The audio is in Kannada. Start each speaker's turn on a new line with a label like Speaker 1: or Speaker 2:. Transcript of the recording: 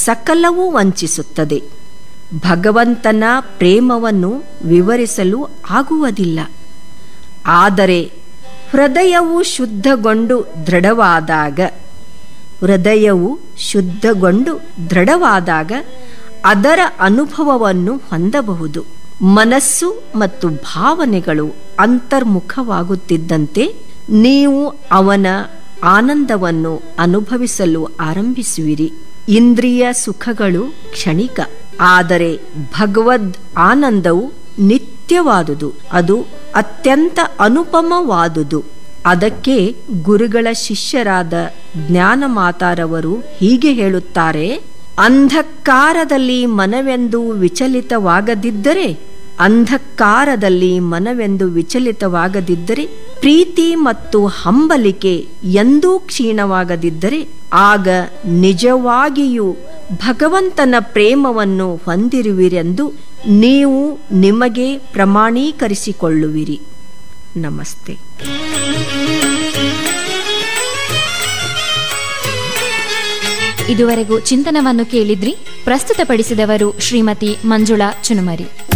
Speaker 1: ಸಕಲವೂ ವಂಚಿಸುತ್ತದೆ ಭಗವಂತನ ಪ್ರೇಮವನ್ನು ವಿವರಿಸಲು ಆಗುವುದಿಲ್ಲ ಆದರೆ ಹೃದಯವು ಶುದ್ಧಗೊಂಡು ದೃಢವಾದಾಗ ಹೃದಯವು ಶುದ್ಧಗೊಂಡು ದೃಢವಾದಾಗ ಅದರ ಅನುಭವವನ್ನು ಹೊಂದಬಹುದು ಮನಸ್ಸು ಮತ್ತು ಭಾವನೆಗಳು ಅಂತರ್ಮುಖವಾಗುತ್ತಿದ್ದಂತೆ ನೀವು ಅವನ ಆನಂದವನ್ನು ಅನುಭವಿಸಲು ಆರಂಭಿಸುವಿರಿ ಇಂದ್ರಿಯ ಸುಖಗಳು ಕ್ಷಣಿಕ ಆದರೆ ಭಗವದ್ ಆನಂದವು ನಿತ್ಯವಾದುದು ಅದು ಅತ್ಯಂತ ಅನುಪಮವಾದುದು ಅದಕ್ಕೆ ಗುರುಗಳ ಶಿಷ್ಯರಾದ ಜ್ಞಾನ ಮಾತಾರವರು ಹೀಗೆ ಹೇಳುತ್ತಾರೆ ಅಂಧಕಾರದಲ್ಲಿ ಮನವೆಂದು ವಿಚಲಿತವಾಗದಿದ್ದರೆ ಅಂಧಕಾರದಲ್ಲಿ ಮನವೆಂದು ವಿಚಲಿತವಾಗದಿದ್ದರೆ ಪ್ರೀತಿ ಮತ್ತು ಹಂಬಲಿಕೆ ಎಂದೂ ಕ್ಷೀಣವಾಗದಿದ್ದರೆ ಆಗ ನಿಜವಾಗಿಯೂ ಭಗವಂತನ ಪ್ರೇಮವನ್ನು ಹೊಂದಿರುವಿರೆಂದು ನೀವು ನಿಮಗೆ ಪ್ರಮಾಣೀಕರಿಸಿಕೊಳ್ಳುವಿರಿ ನಮಸ್ತೆ
Speaker 2: ಇದುವರೆಗೂ ಚಿಂತನವನ್ನು ಕೇಳಿದ್ರಿ ಪ್ರಸ್ತುತಪಡಿಸಿದವರು ಶ್ರೀಮತಿ ಮಂಜುಳಾ ಚುನುಮರಿ